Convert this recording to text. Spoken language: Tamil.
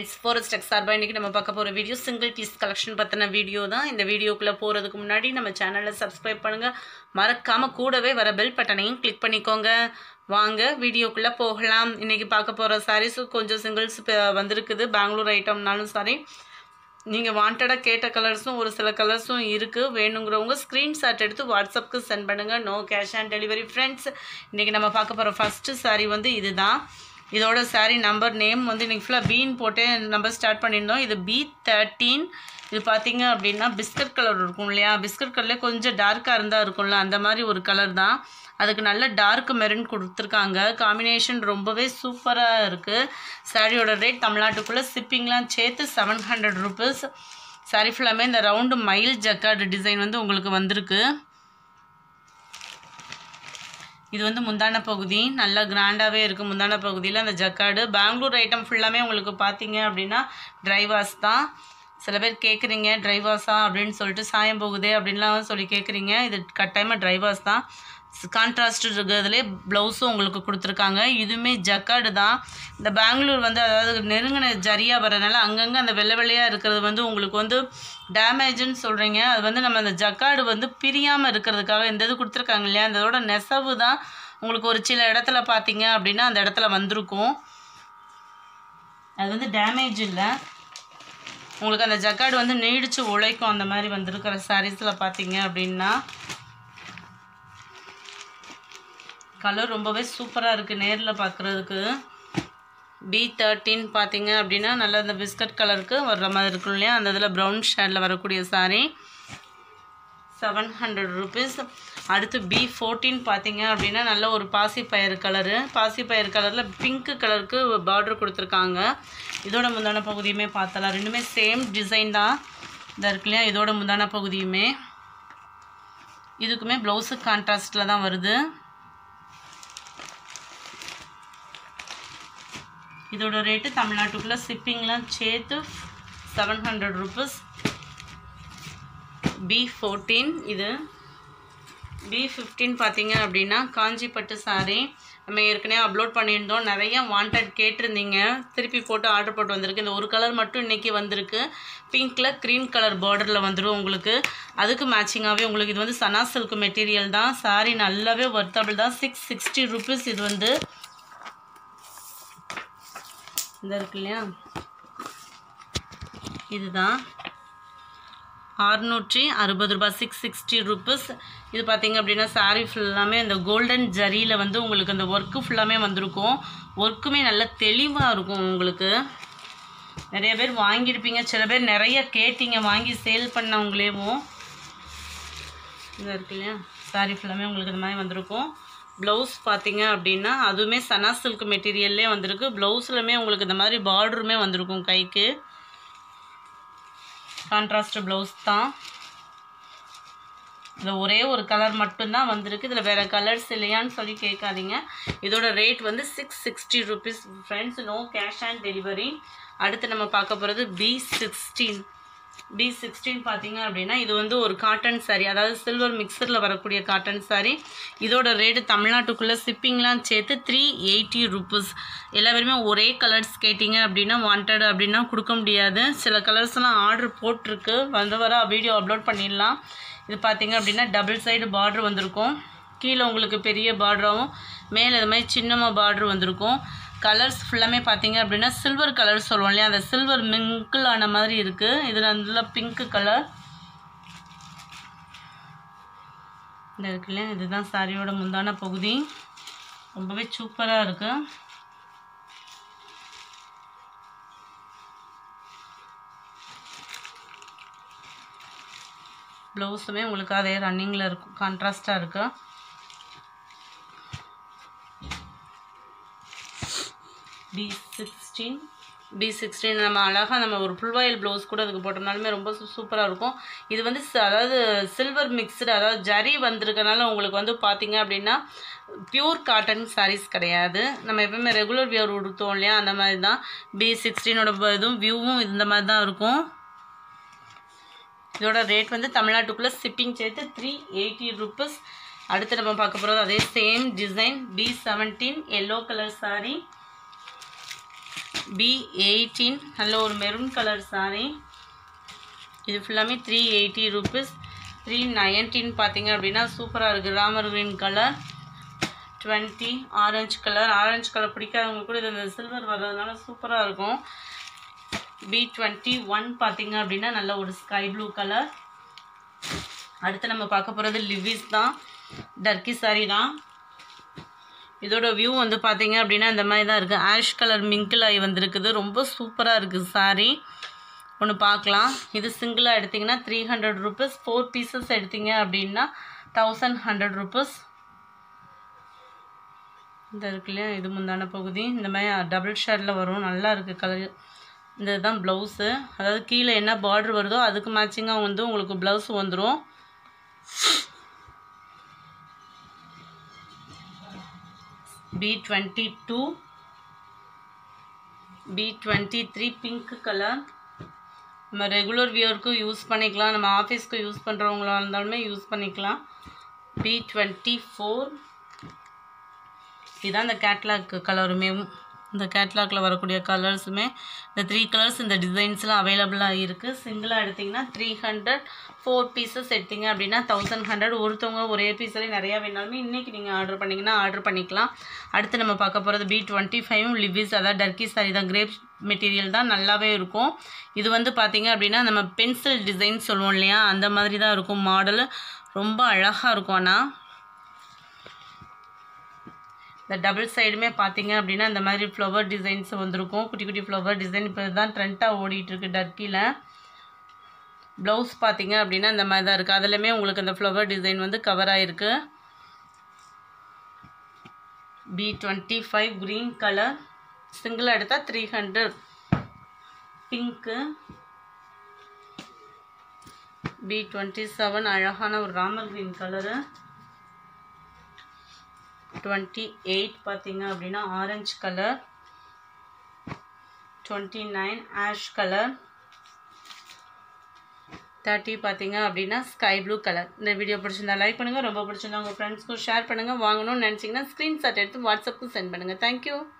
ஃப்ரெண்ட்ஸ் ஃபாரஸ்ட் டெக் சார்பாக இன்றைக்கி நம்ம பார்க்க போகிற வீடியோ சிங்கிள் பீஸ் கலெக்ஷன் பற்றின வீடியோ தான் இந்த வீடியோக்குள்ளே போகிறதுக்கு முன்னாடி நம்ம சேனலை சப்ஸ்கிரைப் பண்ணுங்கள் மறக்காமல் கூடவே வர பெல் பட்டனையும் கிளிக் பண்ணிக்கோங்க வாங்க வீடியோக்குள்ளே போகலாம் இன்றைக்கி பார்க்க போகிற சாரீஸும் கொஞ்சம் சிங்கிள்ஸ் வந்திருக்குது பெங்களூர் ஐட்டம்னாலும் சாரி நீங்கள் வாண்டடாக கேட்ட கலர்ஸும் ஒரு சில கலர்ஸும் இருக்குது வேணுங்கிறவங்க ஸ்க்ரீன்ஷாட் எடுத்து வாட்ஸ்அப்புக்கு சென்ட் பண்ணுங்கள் no cash on delivery friends இன்றைக்கி நம்ம பார்க்க போகிற ஃபஸ்ட்டு saree வந்து இதுதான் இதோட saree நம்பர் நேம் வந்து இன்றைக்கி ஃபுல்லாக பீன் போட்டே நம்பர் ஸ்டார்ட் பண்ணியிருந்தோம் இது பி தேர்ட்டீன் இது பார்த்தீங்க அப்படின்னா பிஸ்கட் கலர் இருக்கும் இல்லையா பிஸ்கட் கலர்லேயே கொஞ்சம் டார்க்காக இருந்தால் இருக்கும்ல அந்த மாதிரி ஒரு கலர் தான் அதுக்கு நல்ல டார்க் மெரூன் கொடுத்துருக்காங்க காம்பினேஷன் ரொம்பவே சூப்பராக இருக்குது சாரியோட ரேட் தமிழ்நாட்டுக்குள்ளே ஷிப்பிங்லாம் சேர்த்து செவன் ஹண்ட்ரட் ருபீஸ் சாரி ஃபுல்லாமே இந்த ரவுண்டு மயில் ஜக்கார்டு டிசைன் வந்து உங்களுக்கு வந்திருக்கு இது வந்து முந்தான பகுதி நல்லா கிராண்டாகவே இருக்குது முந்தான பகுதியில் அந்த ஜக்கார்டு பெங்களூர் ஐட்டம் ஃபுல்லாமே உங்களுக்கு பார்த்தீங்க அப்படின்னா ட்ரைவாஸ் தான் சில பேர் கேட்குறீங்க ட்ரைவாஸா அப்படின்னு சொல்லிட்டு சாயம் போகுதே அப்படின்லாம் சொல்லி கேட்குறீங்க இது கட்டாயமாக ட்ரைவாஸ் தான் கான்ட்ராஸ்ட் இருக்கிறதுலே ப்ளவுஸும் உங்களுக்கு கொடுத்துருக்காங்க இதுவுமே ஜக்கார்டு தான் இந்த பெங்களூர் வந்து அதாவது நெருங்கின ஜரியாக வரனால அங்கங்கே அந்த வெள்ளை வெள்ளையாக இருக்கிறது வந்து உங்களுக்கு வந்து டேமேஜ்னு சொல்கிறீங்க அது வந்து நம்ம அந்த ஜக்கார்டு வந்து பிரியாமல் இருக்கிறதுக்காக இந்த இது கொடுத்துருக்காங்க இல்லையா அந்த இதோட நெசவு தான் உங்களுக்கு ஒரு சில இடத்துல பார்த்தீங்க அப்படின்னா அந்த இடத்துல வந்திருக்கும் அது வந்து டேமேஜ் இல்லை உங்களுக்கு அந்த ஜக்கார்டு வந்து நீடிச்சு உழைக்கும் அந்த மாதிரி வந்திருக்கிற சாரீஸில் பார்த்தீங்க அப்படின்னா கலர் ரொம்பவே சூப்பராக இருக்குது நேரில் பார்க்குறதுக்கு பி தேர்ட்டின் பார்த்தீங்க அப்படின்னா நல்லா இந்த பிஸ்கட் கலருக்கு வர்ற மாதிரி இருக்கும் இல்லையா அந்த இதில் ப்ரௌன் ஷேடில் வரக்கூடிய சாரீ செவன் ஹண்ட்ரட் ருபீஸ் அடுத்து பி ஃபோர்டீன் பார்த்தீங்க அப்படின்னா நல்ல ஒரு பாசிப்பயிறு கலரு பாசிப்பயிறு கலரில் பிங்க்கு கலருக்கு பார்டர் கொடுத்துருக்காங்க இதோட முந்தான பகுதியுமே பார்த்தலாம் ரெண்டுமே சேம் டிசைன் தான் இதாக இருக்கு இல்லையா இதோட முந்தான பகுதியுமே இதுக்குமே ப்ளவுஸு கான்ட்ராஸ்டில் தான் வருது இதோட ரேட்டு தமிழ்நாட்டுக்குள்ளே ஷிப்பிங்லாம் சேர்த்து seven hundred rupees B fourteen இது பி ஃபிஃப்டீன் பார்த்தீங்க அப்படின்னா காஞ்சிப்பட்டு சாரீ நம்ம ஏற்கனவே அப்லோட் பண்ணியிருந்தோம் நிறைய வாண்டட் கேட்டிருந்தீங்க திருப்பி போட்டு ஆர்டர் போட்டு வந்திருக்கு இந்த ஒரு கலர் மட்டும் இன்றைக்கி வந்திருக்கு பிங்க்கில் க்ரீன் கலர் பார்டரில் வந்துடும் உங்களுக்கு அதுக்கு மேட்சிங்காகவே உங்களுக்கு இது வந்து சனா சில்க் மெட்டீரியல் தான் சாரீ நல்லாவே ஒர்த்தபிள் தான் சிக்ஸ் சிக்ஸ்டி ருபீஸ் இது வந்து இந்த இருக்கு இல்லையா இதுதான் அறுநூற்றி அறுபது ரூபாய் சிக்ஸ் சிக்ஸ்டி ருபீஸ் இது பார்த்தீங்க அப்படின்னா சாரீ ஃபுல்லாமே இந்த கோல்டன் ஜரியில் வந்து உங்களுக்கு அந்த ஒர்க்கு ஃபுல்லாமே வந்திருக்கும் ஒர்க்குமே நல்ல தெளிவாக இருக்கும் உங்களுக்கு நிறைய பேர் வாங்கியிருப்பீங்க சில பேர் நிறைய கேட்டீங்க வாங்கி சேல் பண்ணவங்களேவும் இது இருக்கு இல்லையா சாரீ ஃபுல்லாமே உங்களுக்கு இந்த மாதிரி வந்திருக்கும் ப்ளவுஸ் பார்த்தீங்க அப்படின்னா அதுவுமே சனா சில்க் மெட்டீரியல்லே வந்திருக்கு ப்ளவுஸ்லுமே உங்களுக்கு இந்த மாதிரி பார்டருமே வந்திருக்கும் கைக்கு கான்ட்ராஸ்ட் ப்ளவுஸ் தான் இதில் ஒரே ஒரு கலர் மட்டும்தான் வந்திருக்கு இதில் வேறு கலர்ஸ் இல்லையான்னு சொல்லி கேட்காதீங்க இதோட ரேட் வந்து six sixty rupees friends no cash on delivery அடுத்து நம்ம பார்க்க போகிறது பி சிக்ஸ்டீன் பி சிக்ஸ்டீன் பார்த்தீங்க அப்படின்னா இது வந்து ஒரு காட்டன் சாரீ அதாவது சில்வர் மிக்சரில் வரக்கூடிய காட்டன் சாரீ இதோட ரேட்டு தமிழ்நாட்டுக்குள்ளே ஷிப்பிங்லாம் சேர்த்து த்ரீ எயிட்டி ருபீஸ் எல்லா பேருமே ஒரே கலர்ஸ் கேட்டிங்க அப்படின்னா வாண்டட் அப்படின்னா கொடுக்க முடியாது சில கலர்ஸ்லாம் ஆர்டர் போட்டிருக்கு வந்து வர வீடியோ அப்லோட் பண்ணிடலாம் இது பார்த்தீங்க அப்படின்னா டபுள் சைடு பார்டர் வந்திருக்கும் கீழே உங்களுக்கு பெரிய பார்டராகவும் மேலே இது மாதிரி சின்னமாக பார்டர் வந்திருக்கும் கலர்ஸ் ஃபுல்லாமே பார்த்தீங்க அப்படின்னா சில்வர் கலர் சொல்லுவோம் இல்லையா அந்த சில்வர் மிங்கிள் ஆன மாதிரி இருக்குது இது நல்ல பிங்க்கு கலர் இந்த இருக்கு இல்லையா இதுதான் சாரியோட முந்தான பகுதி ரொம்பவே சூப்பராக இருக்குது ப்ளவுஸுமே உங்களுக்கு அதே ரன்னிங்கில் இருக்கும் கான்ட்ராஸ்டாக இருக்குது பி சிக்ஸ்டீன் பி சிக்ஸ்டீன் நம்ம அழகாக நம்ம ஒரு ஃபுல்வாயில் ப்ளவுஸ் கூட அதுக்கு போட்டோம்னாலுமே ரொம்ப சூப்பராக இருக்கும் இது வந்து அதாவது சில்வர் மிக்ஸ்டு அதாவது ஜரி வந்திருக்கனால உங்களுக்கு வந்து பார்த்தீங்க அப்படின்னா பியூர் காட்டன் சாரீஸ் கிடையாது நம்ம எப்பவுமே ரெகுலர் வியர் உடுத்தோம் இல்லையா அந்த மாதிரி தான் பி சிக்ஸ்டீனோட இதுவும் வியூவும் இந்த மாதிரி தான் இருக்கும் இதோட ரேட் வந்து தமிழ்நாட்டுக்குள்ளே ஷிப்பிங் சேர்த்து த்ரீ எயிட்டி ருபீஸ் அடுத்து நம்ம பார்க்க போகிறது அதே same design B seventeen yellow colour saree B eighteen நல்ல ஒரு மெரூன் கலர் saree இது ஃபுல்லாமே three eighty rupees three nineteen பார்த்தீங்க அப்படின்னா சூப்பராக இருக்குது Ramar green colour twenty orange colour orange colour பிடிக்காதவங்க கூட இது இந்த சில்வர் வர்றதுனால சூப்பராக இருக்கும் பி டுவெண்ட்டி ஒன் பார்த்தீங்க அப்படின்னா நல்ல ஒரு ஸ்கை ப்ளூ கலர் அடுத்து நம்ம பார்க்க போகிறது லிவிஸ் தான் டர்க்கி saree தான் இதோட வியூ வந்து பார்த்தீங்க அப்படின்னா இந்த மாதிரி தான் இருக்குது ஆஷ் கலர் மிங்கிள் ஆகி வந்திருக்குது ரொம்ப சூப்பராக இருக்குது saree ஒன்று பார்க்கலாம் இது சிங்கிளாக எடுத்திங்கன்னா three hundred rupees four pieces எடுத்தீங்க அப்படின்னா தௌசண்ட் ஹண்ட்ரட் ருபீஸ் இந்த இருக்கு இல்லையா இது முந்தான பகுதி இந்த மாதிரி டபுள் ஷேடில் வரும் நல்லா இருக்குது கலர் இந்த இதுதான் ப்ளவுஸு அதாவது கீழே என்ன பார்டர் வருதோ அதுக்கு மேட்சிங்காக வந்து உங்களுக்கு ப்ளவுஸ் வந்துடும் B twenty two B twenty three pink colour நம்ம ரெகுலர் வியர்க்கும் யூஸ் பண்ணிக்கலாம் நம்ம ஆஃபீஸ்க்கு யூஸ் பண்ணுறவங்களா இருந்தாலுமே யூஸ் பண்ணிக்கலாம் பி டுவெண்ட்டி ஃபோர் இதுதான் இந்த கேட்லாக் கலருமே இந்த கேட்லாகில் வரக்கூடிய கலர்ஸுமே இந்த த்ரீ கலர்ஸ் இந்த டிசைன்ஸ்லாம் அவைலபிளாக இருக்குது சிங்கிளாக எடுத்திங்கன்னா த்ரீ ஹண்ட்ரட் ஃபோர் பீசஸ் எடுத்தீங்க அப்படின்னா தௌசண்ட் ஹண்ட்ரட் ஒருத்தவங்க ஒரே பீஸ்லேயே நிறையா வேணாலுமே இன்றைக்கி நீங்கள் ஆர்டர் பண்ணிங்கன்னா ஆர்டர் பண்ணிக்கலாம் அடுத்து நம்ம பார்க்க போகிறது பி டுவெண்ட்டி ஃபைவ் லிவிஸ் அதாவது டர்க்கி சாரி தான் கிரேப் மெட்டீரியல் தான் நல்லாவே இருக்கும் இது வந்து பார்த்தீங்க அப்படின்னா நம்ம பென்சில் டிசைன் சொல்லுவோம் இல்லையா அந்த மாதிரி தான் இருக்கும் மாடல் ரொம்ப அழகாக இருக்கும் ஆனால் இந்த டபுள் சைடுமே பார்த்தீங்க அப்படின்னா இந்த மாதிரி ஃப்ளவர் டிசைன்ஸ் வந்திருக்கும் குட்டி குட்டி ஃப்ளவர் டிசைன் இப்போ தான் ட்ரெண்ட்டாக ஓடிட்டுருக்கு டர்க்கியில் ப்ளவுஸ் பார்த்தீங்க அப்படின்னா இந்த மாதிரி தான் இருக்குது அதுலேயுமே உங்களுக்கு அந்த ஃப்ளவர் டிசைன் வந்து கவர் ஆகிருக்கு B twenty five green colour சிங்கிளாக எடுத்தால் த்ரீ ஹண்ட்ரட் பிங்க்கு பி டுவெண்ட்டி செவன் அழகான ஒரு Ramar green colour twenty eight பார்த்தீங்க அப்படின்னா orange colour twenty nine ash colour thirty பார்த்தீங்க அப்படின்னா ஸ்கை ப்ளூ கலர் இந்த வீடியோ பிடிச்சிருந்தா லைக் பண்ணுங்கள் ரொம்ப பிடிச்சிருந்தா உங்கள் ஃப்ரெண்ட்ஸ்க்கும் ஷேர் பண்ணுங்கள் வாங்கணும்னு நினச்சிங்கன்னா ஸ்க்ரீன்ஷாட் எடுத்து வாட்ஸ்அப்புக்கு சென்ட் பண்ணுங்கள் தேங்க்யூ